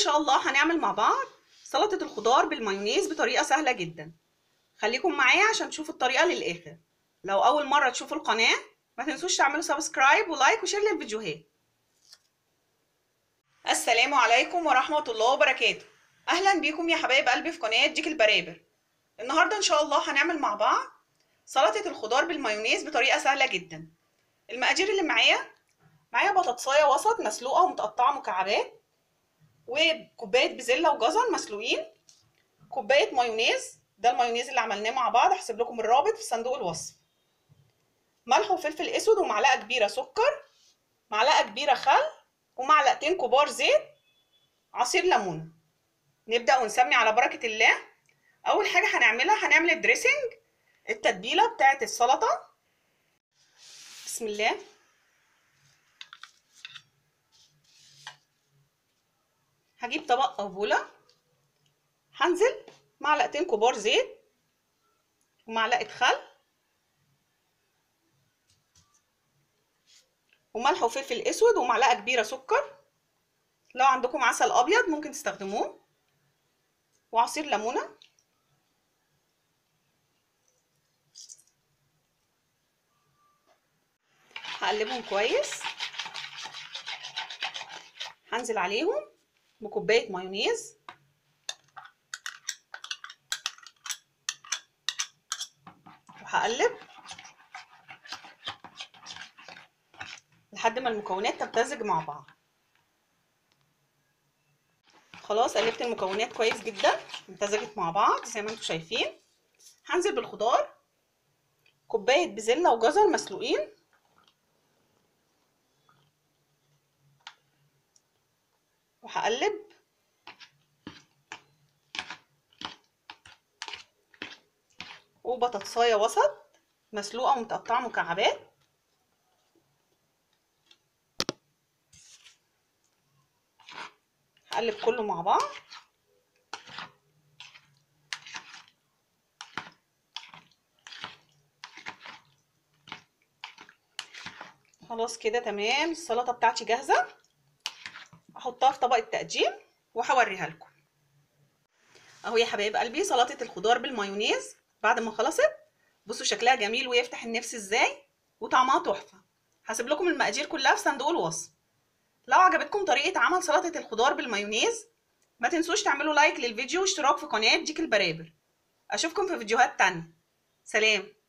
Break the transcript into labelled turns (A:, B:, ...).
A: شاء الله هنعمل مع بعض سلطة الخضار بالمايونيز بطريقة سهلة جدا خليكم معايا عشان تشوفوا الطريقة للآخر لو أول مرة تشوفوا القناة ما تنسوش تعملوا سبسكرايب ولايك وشير للفيديوهات السلام عليكم ورحمة الله وبركاته أهلا بيكم يا حبايب قلبي في قناة ديك البرابر النهاردة إن شاء الله هنعمل مع بعض سلطة الخضار بالمايونيز بطريقة سهلة جدا المقادير اللي معايا معايا بطاطساية وسط مسلوقة ومتقطعة مكعبات وكوباية بزلة وجزر مسلوقين كوباية مايونيز ده المايونيز اللي عملناه مع بعض هسيب لكم الرابط في صندوق الوصف ملح وفلفل اسود ومعلقة كبيرة سكر معلقة كبيرة خل ومعلقتين كبار زيت عصير ليمون نبدأ ونسمي على بركة الله أول حاجة هنعملها هنعمل الدريسنج التتبيلة بتاعة السلطة بسم الله هجيب طبق أو بولة هنزل معلقتين كبار زيت ومعلقة خل وملح وفلفل اسود ومعلقه كبيره سكر لو عندكم عسل ابيض ممكن تستخدموه وعصير ليمونه هقلبهم كويس هنزل عليهم بكوبايه مايونيز وهقلب لحد ما المكونات تمتزج مع بعض خلاص قلبت المكونات كويس جدا امتزجت مع بعض زي ما انتم شايفين هنزل بالخضار كوبايه بزله وجزر مسلوقين وهقلب وبطاطسايه وسط مسلوقه ومتقطعه مكعبات هقلب كله مع بعض خلاص كده تمام السلطه بتاعتي جاهزه احطها في طبق التقديم وهوريها لكم اهو يا حبايب قلبي سلطه الخضار بالمايونيز بعد ما خلصت بصوا شكلها جميل ويفتح النفس ازاي وطعمها تحفه هسيب لكم المقادير كلها في صندوق الوصف لو عجبتكم طريقة عمل سلطة الخضار بالمايونيز ما تنسوش تعملوا لايك للفيديو واشتراك في قناة ديك البرابر اشوفكم في فيديوهات تانية سلام